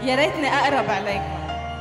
يا ريتني اقرب عليكم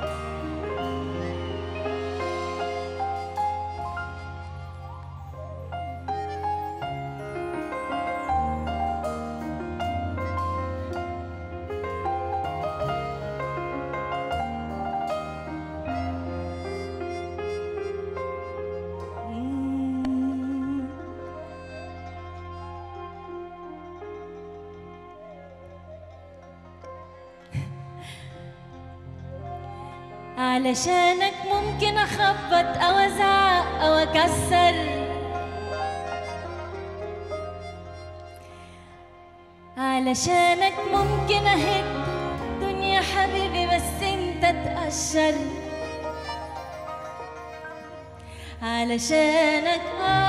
علشانك ممكن اخبط او ازعق او اكسر علشانك ممكن اهد دنيا حبيبي بس انت تقشر علشانك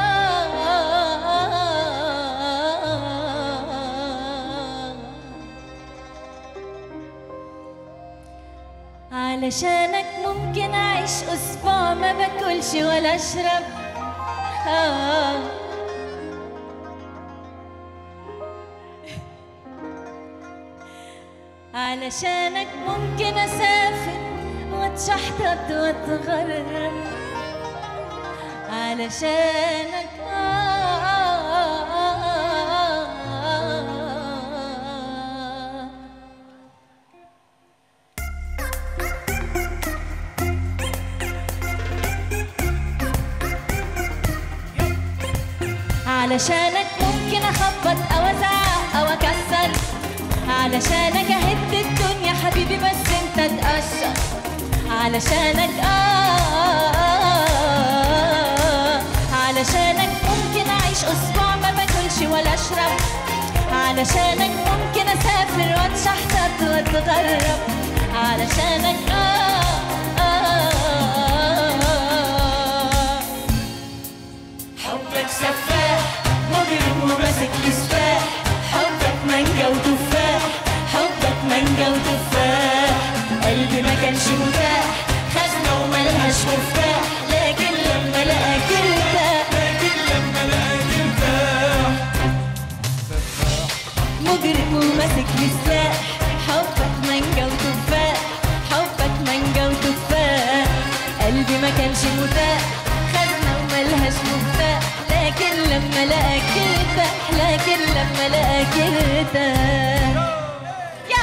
آه علشانك ممكن أعيش أسبوع ما باكلش ولا أشرب آه. علشانك ممكن أسافر وأتشحطط وأتغرب علشانك آه. علشانك ممكن اخبط او ازعق او اكسر علشانك اهد الدنيا حبيبي بس انت تقشر علشانك آه علشانك ممكن اعيش اسبوع ما باكلش ولا اشرب علشانك ممكن اسافر واتشحطط واتغرب علشانك آه آه آه حبك سفاح مجرم وماسك لسفاح حبك مانجا وتفاح حبك مانجا وتفاح قلبي ما كانش متاح خزنة وملهاش مفتاح لكن لما لقاك ارتاح لكن لما لقاك ارتاح مجرم وماسك لسلاح حبك مانجا وتفاح حبك مانجا وتفاح قلبي ما كانش متاح خزنة وملهاش مفتاح لكن لما لقاك ارتاح لكن لما لقاك ارتاح يا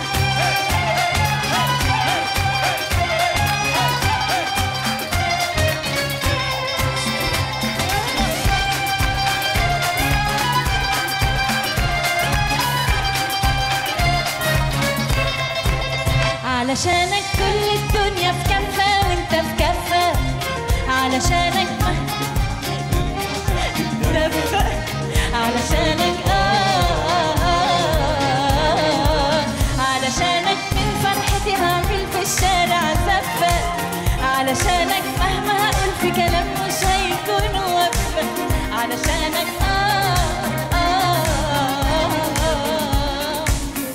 علشانك كل الدنيا في كفة وانت في كفة علشانك ما دفة علشانك آه, آه, آه علشانك من فرحتي هعمل في الشارع زفة علشانك مهما هقول في كلام مش هيكون وفة علشانك آه آه آه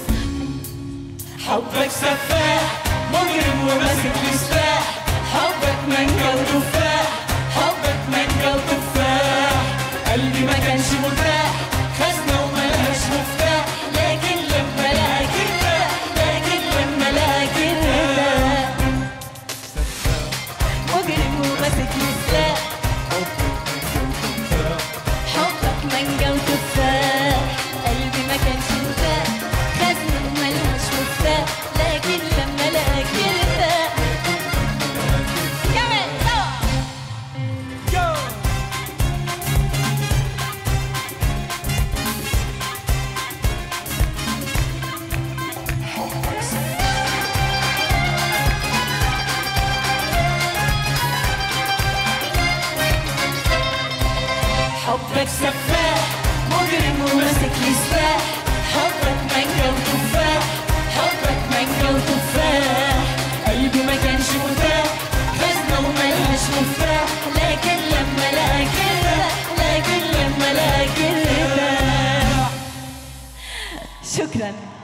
حبك سفاح مجرم وماسك لسفاح حبك مانجا وتفاح حبك مانجا وتفاح قلبي ما كانش مرتاح خزنة وملهاش مفتاح لكن لما لقاك ارتاح لكن لما لقاك ارتاح مجرم وماسك لسلاح حبك مانجا وتفاح قلبي ما كانش متاح خزنة وملهاش مفتاح لكن لما لقاك ارتاح كمان سوا حبك سفاح مجرم وماسك لسفاح حبك مانجا وتفاح حبك مانجا وتفاح قلبي ما كانش مرتاح خزنة وملهاش مفتاح لكن لما لقاك ارتاح لكن لما لقاك ارتاح شكرا